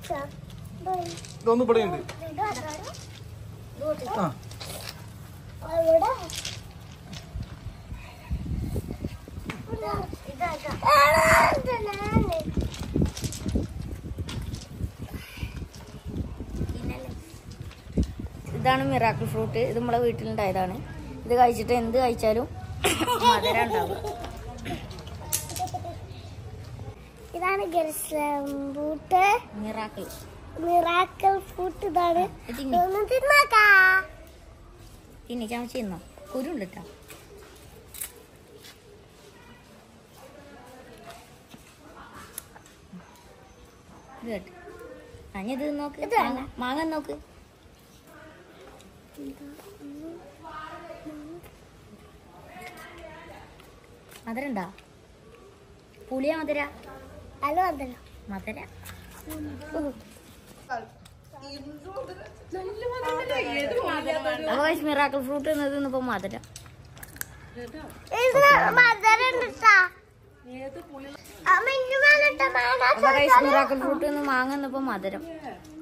ഇതൊന്നും ഇവിടെ ഉണ്ട് ആ ഇതാണ് മിറാക്കിൾ ഫ്രൂട്ട് ഇത് നമ്മളെ വീട്ടിലുണ്ടായതാണ് ഇത് കഴിച്ചിട്ട് എന്ത് കഴിച്ചാലും മധുരം ഉണ്ടാവും ഇതാണ് ബൂട്ട് മിറാക്കിൾ മിറാക്കൽ ഫ്രൂട്ട് ഇതാണ് തിന്നി ഒന്ന് തിന്നാക്കാ തിന്നി ചമച്ച് തിന്നോ കുരുണ്ട് കേട്ടോ ഇത് കേട്ട് അഞ്ഞ ഇത് നോക്ക് ഇത് മാങ്ങ മാങ്ങ നോക്ക് മധുര ഉണ്ടാ പുളിയ മധുര അല്ല വന്നല്ലോ മധുര അപ്പൊ മിറാക്കിൾ ഫ്രൂട്ട് എന്നത് ഇപ്പൊ മധുര ഇത് മധുരം ഉണ്ടിട്ടാ അമ്മ ഇനി വേണ്ടിട്ട് അപ്പൊ മിറാക്കിൾ ഫ്രൂട്ട് മാങ്ങ ഇന്നിപ്പോ മധുരം